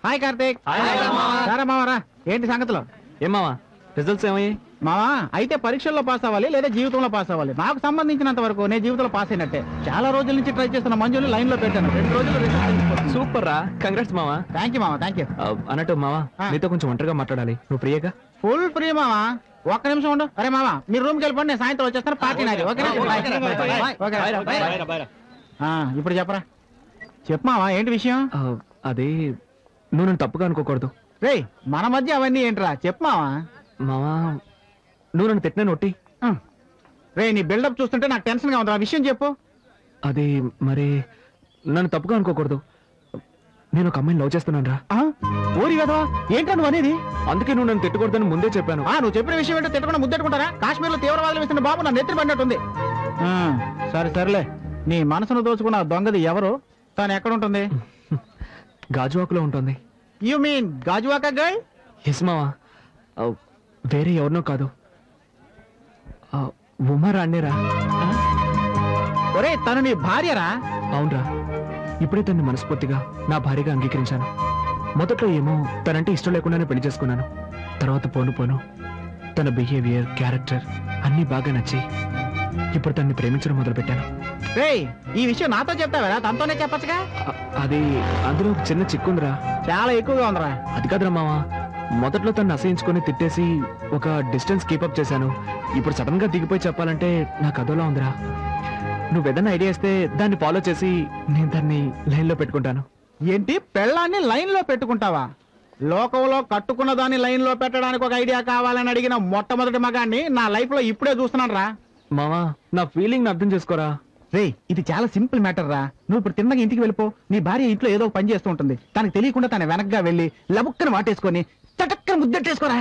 Hi Karthik hi, hi, మామ. సారా మావరా ఏంటి సంగతులు ఏం మావా రిజల్ట్స్ ఏమయ్యాయి మావా అయితే పరీక్షల్లో పాస్ అవ్వాలి లేదా జీవితంలో పాస్ అవ్వాలి నాకు సంబంధించినంత వరకు నేను జీవితంలో పాస్ అయినట్టే చాలా రోజుల నుంచి ట్రై చేస్తున్న మంజుని లైన్ లో పెట్టాను రెండు రోజులు సూపర్ రా కంగ్రాట్స్ మావా థ్యాంక్ యూ మావా థ్యాంక్ యూ ఆ, అన్నట్టు మావా ఆ. నీతో కొంచెం ఒంటరిగా మాట్లాడాలి నువ్వు ఫ్రీయేగా ఫుల్ ఫ్రీ మావా ఒక్క నిమిషం ఉండు అరే మావా మీరు రూమ్కి వెళ్ళిపోండి నేను సాయంత్రం వచ్చేస్తాను పార్టీ నాది ఓకేనా బాయ్. బాయ్. ఓకే. ఆ, ఇప్పుడు చెప్పరా చెప్పు మావా ఏంటి విషయం ఆ, అదే నువ్వు నన్ను తప్పుగా అనుకోకూడదు రేయ్ మన మధ్య అవన్నీ ఏంట్రా చెప్పు మావా మావా నువ్వు నన్ను తిట్టిన నొట్టి రే నీ బిల్డప్ చూస్తుంటే నాకు టెన్షన్ గా ఉంది ఆ విషయం చెప్పు అది మరి నన్ను తప్పుగా అనుకోకూడదు నేను ఒక అమ్మాయిని లవ్ చేస్తున్నాను రా ఆ? ఓరి కదా ఏంట్రా నువ్వు అనేది అందుకే నువ్వు నన్ను తిట్టకూడదని ముందే చెప్పాను ఆ నువ్వు చెప్పిన విషయం ఏంటో తిట్టకుండా ముద్దెట్టుకుంటారా కాశ్మీర్ లో తీవ్రవాదులు వేసిన బాబు నా నెత్తిన పడినట్టుంది ఆ, సరే సరేలే నీ మనసును దోచుకున్న ఆ దొంగది ఎవరు తాను ఎక్కడ ఉంటుంది గాజువాకులో ఉంటుంది you mean Gajuwaka girl yes మావా ఆ, వేరే ఎవరినో కాదు ఆ, ఉమా రాణేరా ఒరే తను నీ భార్యరా అవునరా ఇప్పుడే తన్ని మనస్ఫూర్తిగా నా భార్యగా అంగీకరించాను మొదట్లో ఏమో తనంటే ఇష్టం లేకుండానే పెళ్లి చేసుకున్నాను తర్వాత పోను పోను తన బిహేవియర్ క్యారెక్టర్ అన్నీ బాగా నచ్చి ఇప్పుడు తన్ని ప్రేమించడం మొదలుపెట్టాను రేయ్ ఈ విషయం నాతో చెప్తావరా తనతోనే చెప్పచ్చుగా అ- అది అందులో ఒక చిన్న చిక్కుందిరా చాలా ఎక్కువగా ఉందిరా అది కాదురా మావా మొదట్లో తను అసహించుకొని తిట్టేసి ఒక డిస్టెన్స్ కీపప్ చేశాను ఇప్పుడు సడన్ గా దిగిపోయి చెప్పాలంటే నాకు అదోలా ఉందిరా నువ్వేదన్నా ఐడియా ఇస్తే దాన్ని ఫాలో చేసి నేను దాన్ని లైన్లో పెట్టుకుంటాను ఏంటి పెళ్ళాన్ని లైన్ లో పెట్టుకుంటావా లోకంలో కట్టుకున్న దాన్ని లైన్ లో పెట్టడానికి ఒక ఐడియా కావాలని అడిగిన మొట్టమొదటి మగాన్ని నా లైఫ్ లో ఇప్పుడే చూస్తున్నాను రా మావా నా ఫీలింగ్ అర్థం చేసుకోరా రేయ్ ఇది చాలా సింపుల్ మ్యాటర్ రా నువ్వు ఇప్పుడు తిన్నగా ఇంటికి వెళ్ళిపో నీ భార్య ఇంట్లో ఏదో ఒక పని చేస్తూ ఉంటుంది తనకు తెలియకుండా తన వెనక్గా వెళ్ళి లబుక్కన వాటేసుకొని చటక్కన ముద్దెట్టేసుకోరా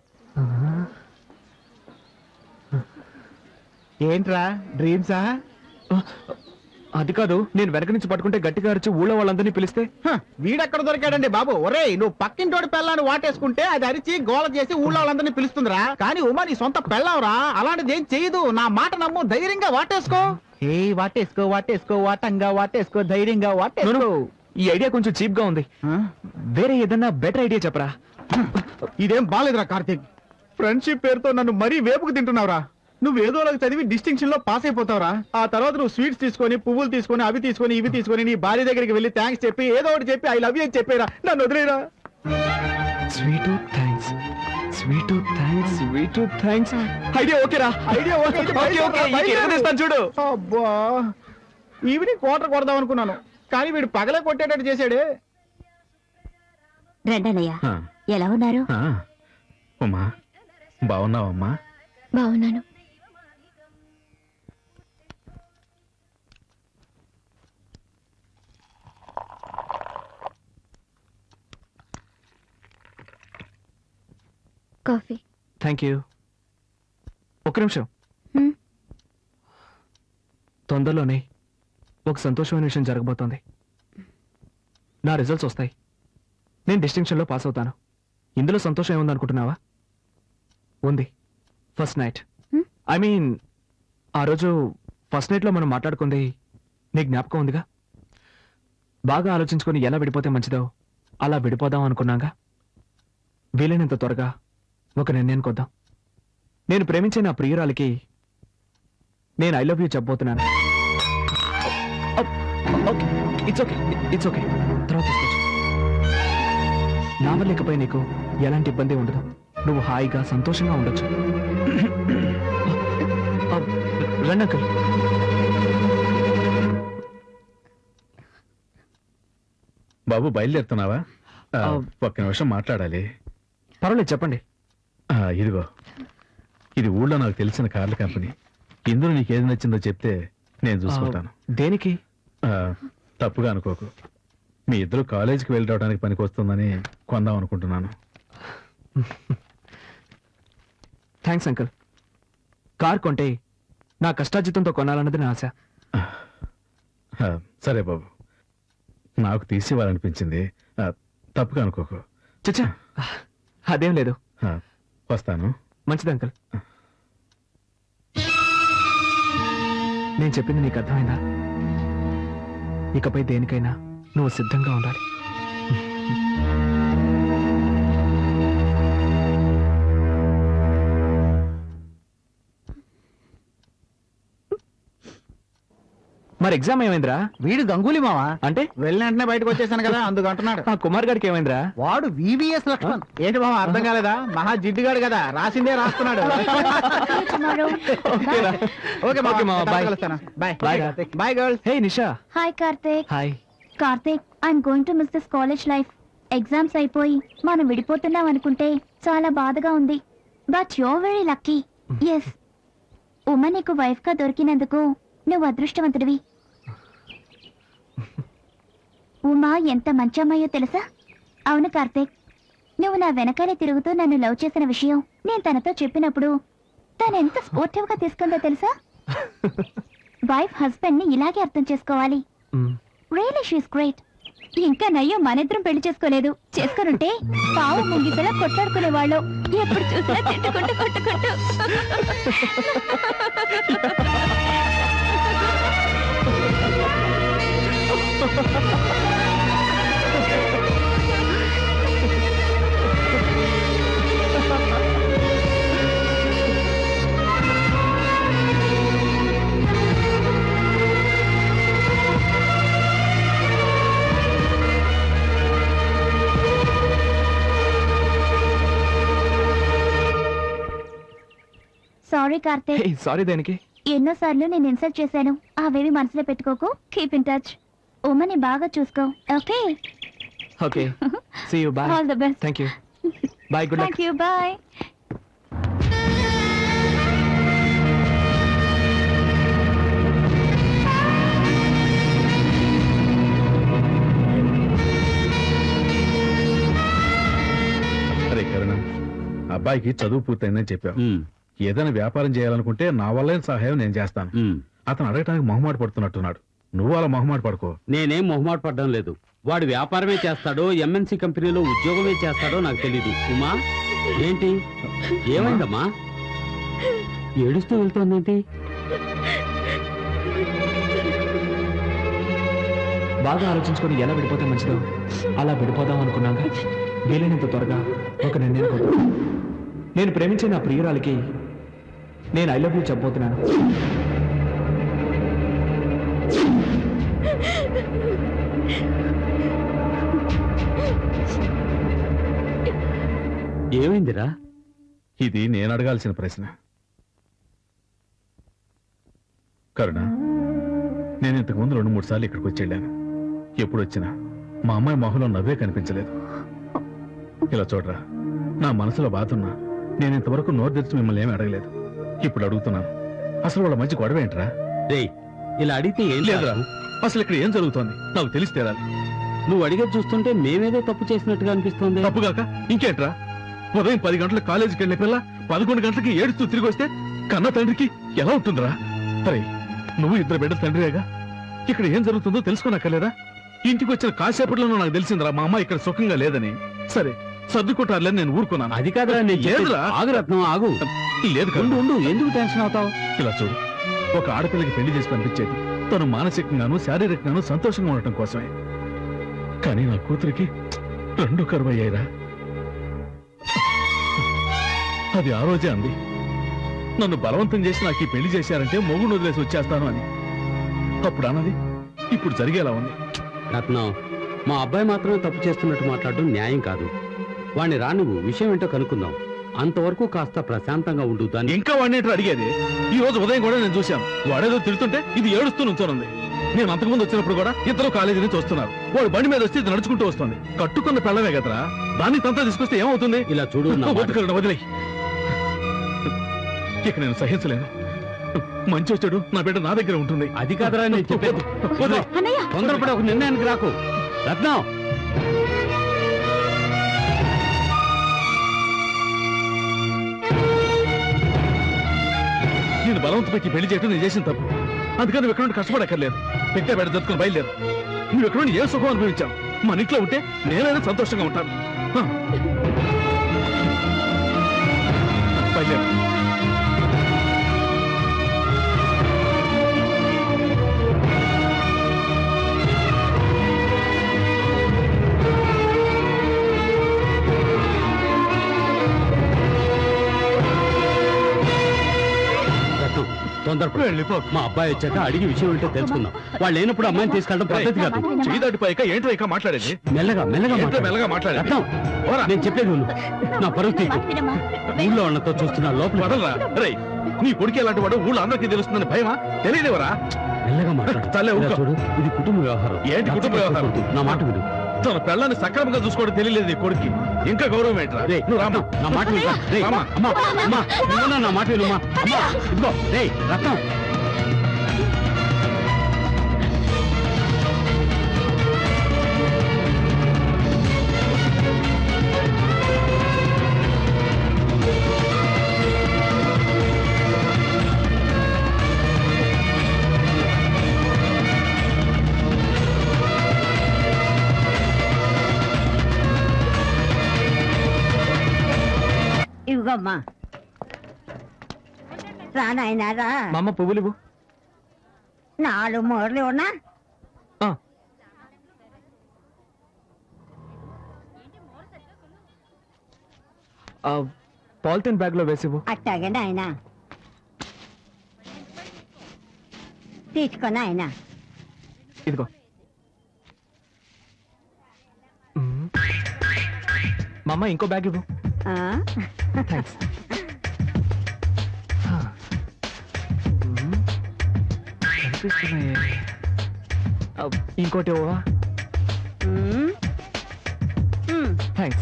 ఏంట్రా డ్రీమ్సా అది కాదు నేను వెనక నుంచి పట్టుకుంటే గట్టిగా అరిచి ఊళ్ళో వాళ్ళందరినీ పిలిస్తే హ, వీడెక్కడ దొరికాడండి బాబు ఒరేయ్ నువ్వు పక్కింటోడి పెళ్ళాన్ని వాటేసుకుంటే అది అరిచి గోల చేసి ఊళ్ళో వాళ్ళందరినీ పిలుస్తుందిరా కానీ ఉమా నీ సొంత పెళ్ళావురా అలాంటిది ఏం చేయదు నా మాట నమ్ము ధైర్యంగా వాటేసుకో ఏ వాటేసుకో వాటేసుకో వాటంగా వాటేసుకో ధైర్యంగా వాటేసుకో ఈ ఐడియా కొంచెం చీప్ గా ఉంది ఆ? వేరే ఏదన్నా బెటర్ ఐడియా చెప్పరా ఇదేం బాలేదురా కార్తీక్ ఫ్రెండ్షిప్ పేరుతో నన్ను మరీ వేపుకు తింటున్నావురా నువ్వు ఏదో ఒకటి చదివి డిస్టింక్షన్ లో పాస్ అయిపోతావురా ఆ తర్వాత నువ్వు స్వీట్స్ తీసుకొని పువ్వులు తీసుకొని అవి తీసుకొని ఇవి తీసుకొని నీ భార్య దగ్గరికి వెళ్ళి థ్యాంక్స్ చెప్పి ఏదో ఒకటి చెప్పి ఐ లవ్ యూ అని చెప్పేరా నన్ను వదిలేరా sweet thanks sweet thanks sweet thanks idea ఓకేరా ఐడియా ఓకే అయితే ఓకే ఓకే బయలుదేరు, ఈ కిరణ్ తెస్తాను చూడు అబ్బా ఈవినింగ్ కోటర్ కొడదాం అనుకున్నాను కానీ వీడు పగలే కొట్టేటట్టు చేశాడే రండన్నయ్య ఆ, ఎలా ఉన్నారు ఆ. ఉమ్మా బాగున్నావమ్మా బాగున్నాను కాఫీ థ్యాంక్ యూ ఒక నిమిషం హ్మ్. తొందరలోనే ఒక సంతోషమైన విషయం జరగబోతోంది నా రిజల్ట్స్ వస్తాయి నేను డిస్టింక్షన్లో పాస్ అవుతాను ఇందులో సంతోషం ఏముంది అనుకుంటున్నావా ఉంది first night hmm? I mean ఆ రోజు ఫస్ట్ నైట్లో మనం మాట్లాడుకుంది నీ జ్ఞాపకం ఉందిగా బాగా ఆలోచించుకొని ఎలా విడిపోతే మంచిదో అలా విడిపోదాం అనుకున్నాగా వీలైనంత త్వరగా ఒక నిర్ణయానికి వద్దాం నేను ప్రేమించే నా ప్రియురాలికి నేను ఐ లవ్ యూ చెప్పబోతున్నాను okay it's okay it's okay తర్వాత తీసుకోవచ్చు నా వల్ల ఇకపై నీకు ఎలాంటి ఇబ్బంది ఉండదు నువ్వు హాయిగా సంతోషంగా ఉండొచ్చు రండి అంకుల్ బాబు బయలుదేరుతున్నావా ఆ, ఆ. ఒక్క నిమిషం మాట్లాడాలి పర్వాలేదు చెప్పండి ఆ, ఇదిగో ఇది ఊళ్ళో నాకు తెలిసిన కార్ల కంపెనీ ఇందులో నీకు ఏది నచ్చిందో చెప్తే నేను చూసుకుంటాను దేనికి ఆ, తప్పుగా అనుకోకు మీ ఇద్దరు కాలేజీకి వెళ్ళి రావడానికి పనికి వస్తుందని కొందాం అనుకుంటున్నాను థ్యాంక్స్ అంకుల్ కార్ కొంటే నా కష్టార్జితంతో కొనాలన్నది నా ఆశ ఆ, సరే బాబు నాకు తీసివ్వాలనిపించింది ఆ, తప్పుగా అనుకోకు చచ్చా అదేం లేదు ఆ, వస్తాను మంచిది అంకుల్ నేను చెప్పింది నీకు అర్థమైందా ఇకపై దేనికైనా నువ్వు సిద్ధంగా ఉండాలి మరి ఎగ్జామ్ ఏమైందిరా వీడు గంగూలీ మావా అంటే వెళ్ళిన వెంటనే బయటకు వచ్చేసాను కదా అందుకు అంటున్నాడు ఆ కుమార్ గారికి ఏమైందిరా వాడు వివిఎస్ లక్ష్మణ్ ఏంటి మామ అర్థం కాలేదా మహా జిడ్డుగాడు కదా రాసిందే రాస్తున్నాడు ఓకేరా. ఓకే ఓకే మామ, bye. Bye Bye. Bye girls hey Nisha hi Karthik hi Karthik I'm going to miss this college life exams అయిపోయి మనం విడిపోతున్నాం అనుకుంటే చాలా బాధగా ఉంది but your very lucky yes Uma నీకు వైఫ్ గా దొరికినందుకు నువ్వు అదృష్టవంతుడివి ఉమా ఎంత మంచి అమ్మాయో తెలుసా అవును కార్తీక్ నువ్వు నా వెనకాలే తిరుగుతూ నన్ను లవ్ చేసిన విషయం నేను తనతో చెప్పినప్పుడు తను ఎంత స్పోర్టివ్ గా తీసుకుందో తెలుసా వైఫ్ హస్బెండ్ ని ఇలాగే అర్థం చేసుకోవాలి మ్, రియలీ షీస్ గ్రేట్ ఇంకా నయ్యో మనిద్దరం పెళ్లి చేసుకోలేదు చేసుకోనుంటే పావు ముంగిసలా కొట్టాడుకునే వాళ్ళు ఎప్పుడు చూసినా తిట్టుకుంటూ కొట్టుకుంటూ సారీ కార్తీక్ హే సారీ దేనికి ఎన్నోసార్లు నేను ఇన్సల్ట్ చేశాను అవేవి మనసులో పెట్టుకోకు కీప్ ఇన్ టచ్ ఉమ్మని బాగా చూసుకో okay okay see you bye all the best thank you bye good luck thank you bye అరే కరుణ అబ్బాయికి చదువు పూర్తయిందని చెప్పావు ఉమ్, ఏదైనా వ్యాపారం చేయాలనుకుంటే నా వల్ల సహాయం నేను చేస్తాను ఉమ్. అతను అడగటానికి మొహమాట పడుతున్నట్టున్నాడు నువ్వు అలా మొహమాట పడుకో నేనేం మొహమాట పడ్డం లేదు వాడు వ్యాపారమే చేస్తాడో ఎంఎన్సీ కంపెనీలో ఉద్యోగమే చేస్తాడో నాకు తెలీదు ఉమా ఏంటి ఏమైందమ్మా ఏడుస్తూ వెళ్తోందేంటి బాగా ఆలోచించుకొని ఎలా విడిపోతే మంచిదో అలా విడిపోదాం అనుకున్నాక వీలైనంత త్వరగా ఒక నిర్ణయం వద్దాం నేను ప్రేమించే నా ప్రియురాలికి నేను ఐ లవ్ యూ చెప్పబోతున్నాను ఏమైందిరా ఇది నేను అడగాల్సిన ప్రశ్న కరుణ నేను ఇంతకు ముందు రెండు మూడు సార్లు ఇక్కడికి వచ్చి వెళ్ళాను ఎప్పుడు వచ్చినా మా అమ్మాయి మొహంలో నవ్వే కనిపించలేదు ఇలా చూడరా నా మనసులో బాధ ఉన్నా నేను ఇంతవరకు నోరు తెరిచి మిమ్మల్ని ఏమీ అడగలేదు ఇప్పుడు అడుగుతున్నాను అసలు వాళ్ళ మంచి గొడవ ఏంట్రా రేయ్ ఇలా అడిగితే ఏం లేదురా లేదు అసలు ఇక్కడ ఏం జరుగుతోంది నాకు తెలిసి తీరాలి నువ్వు అడిగేది చూస్తుంటే మేమేదో తప్పు చేసినట్టుగా అనిపిస్తోంది తప్పుగాక ఇంకేంట్రా ఉదయం పది గంటలకు కాలేజీకి వెళ్ళే పిల్ల పదకొండు గంటలకి ఏడుస్తూ తిరిగి వస్తే కన్న తండ్రికి ఎలా ఉంటుందిరా అరే నువ్వు ఇద్దరు బిడ్డ తండ్రివేగా ఇక్కడ ఏం జరుగుతుందో తెలుసుకోనక్కర్లేదా ఇంటికి వచ్చిన కాసేపట్లోనూ నాకు తెలిసిందిరా మా అమ్మ ఇక్కడ సుఖంగా లేదని సరే సర్దుకుంటారులే నేను ఊరుకున్నాను అది కాదురా నేను చెప్పేది. ఏదురా? ఆగు రత్నం ఆగు లేదు ఉండు కదా ఉండు ఎందుకు టెన్షన్ అవుతావు ఇలా చూడు ఒక ఆడపిల్లకి పెళ్లి చేసి పంపించేది తను మానసికంగాను శారీరకంగాను సంతోషంగా ఉండటం కోసమే కానీ నా కూతురికి రెండు కరువయ్యాయిరా అది ఆ రోజే అంది నన్ను బలవంతం చేసి నాకు ఈ పెళ్లి చేశారంటే మొగుడు వదిలేసి వచ్చేస్తాను అని అప్పుడు అన్నది ఇప్పుడు జరిగేలా ఉంది రత్నం మా అబ్బాయి మాత్రమే తప్పు చేస్తున్నట్టు మాట్లాడడం న్యాయం కాదు వాణ్ణి రా నువ్వు విషయం ఏంటో కనుక్కుందాం అంతవరకు కాస్త ప్రశాంతంగా ఉండు దాన్ని ఇంకా వాడినేంటో అడిగేది ఈ రోజు ఉదయం కూడా నేను చూశాను వాడేదో తిడుతుంటే ఇది ఏడుస్తూ నుంచోనుంది నేను అంతకుముందు వచ్చినప్పుడు కూడా ఇద్దరు కాలేజీ నుంచి వస్తున్నారు వాడు బండి మీద వస్తే ఇది నడుచుకుంటూ వస్తుంది కట్టుకున్న పెళ్ళమే కదరా దాన్ని తంతా తీసుకొస్తే ఏమవుతుంది ఇలా చూడు నా మాట వదిలేయ్, వదిలేయ్ ఇక నేను సహించలేను మంచి వచ్చాడు నా బిడ్డ నా దగ్గర ఉంటుంది అది కాదురా నేను చెప్పేది వదిలేయ్. అన్నయ్య తొందరపడి ఒక నిర్ణయానికి రాకు రత్నం నేను బలవంత పెట్టి పెళ్లి చేయడం నేను చేసిన తప్పు అందుకని నువ్వు ఎక్కడ నుండి కష్టపడక్కర్లేదు పెట్టే బెడ జరుపుకుని బయలుదేరు నువ్వు ఎక్కడ నుండి ఏ సుఖం అనుభవించావు మన ఇంట్లో ఉంటే నేనైనా సంతోషంగా ఉంటాను హ. బయలుదేరు తొందరపడు వెళ్ళిపో మా అబ్బాయి వచ్చాక అడిగి విషయం ఏంటో తెలుసుకుందాం వాళ్ళు లేనప్పుడు అమ్మాయిని తీసుకెళ్ళడం పద్ధతి కాదు చెయ్యి దాటిపోయాక ఏంటో ఇక మాట్లాడేది మెల్లగా మెల్లగా ఏంటో మాట్లాడు. మెల్లగా మాట్లాడేది రత్నం, ఓరా నేను చెప్పేది విను. నా పరుగు తీకు మాట వినమ్మా. ఊళ్ళో వాళ్ళతో చూస్తున్నా లోపల వదలరా రేయ్ నీ కొడుకు ఎలాంటి వాడు ఊళ్ళో అందరికీ తెలుస్తుందని భయమా తెలియనివరా మెల్లగా మాట్లాడు తలే ఇలా ఊరుకో. చూడు ఇది కుటుంబ వ్యవహారం ఏంటి కుటుంబ వ్యవహారం? నా మాట విను తన పిల్లని సక్రమంగా చూసుకోవడం తెలియలేదు నీ కొడుక్కి ఇంకా గౌరవం ఏంట్రా రేయ్, నువ్వు రామా రత్నం, నా మాట విను రేయ్, రామా. అమ్మా, అమ్మా, నువ్వన్నా నా మాట విను అమ్మా. అమ్మా, ఇదిగో రేయ్ రత్నం ఇవిగమ్మా రా నాయనా రా మా అమ్మ పువ్వులు ఇవ్వు. నాలుగు మూరలు ఉన్నా ఆ. ఆ, పాలిథిన్ బ్యాగ్ లో వేసివ్వు అట్టాగే నాయన తీసుకో నాయన ఇదిగో మ్మ్. మా అమ్మ ఇంకో బ్యాగ్ ఇవ్వు ఆ? థ్యాంక్స్ కనిపిస్తున్నాయి ఆ, ఇంకోటి ఇవ్వవా ఉమ్. ఉమ్. థ్యాంక్స్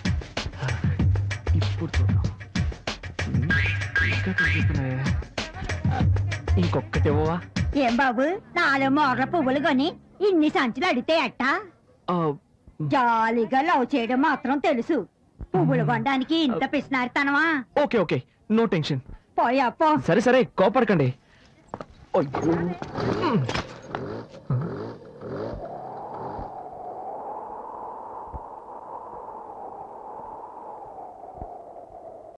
ఇప్పుడు చూద్దాం మ్మ్. ఇంకా కనిపిస్తున్నాయి ఆ, ఇంకొకటి ఇవ్వవా ఏం బాబు నాలుగు మూరల పువ్వులు కొని ఇన్ని సంచులు అడితే అట్ట ఆ, జాలీగా లవ్ చేయడం మాత్రం తెలుసు పువ్వులు కొనడానికి ఇంత పిసినారితనమా ఓకే ఓకే నో టెన్షన్ పోయా పో సరే సరే కోపడకండి అయ్యో. మ్మ్.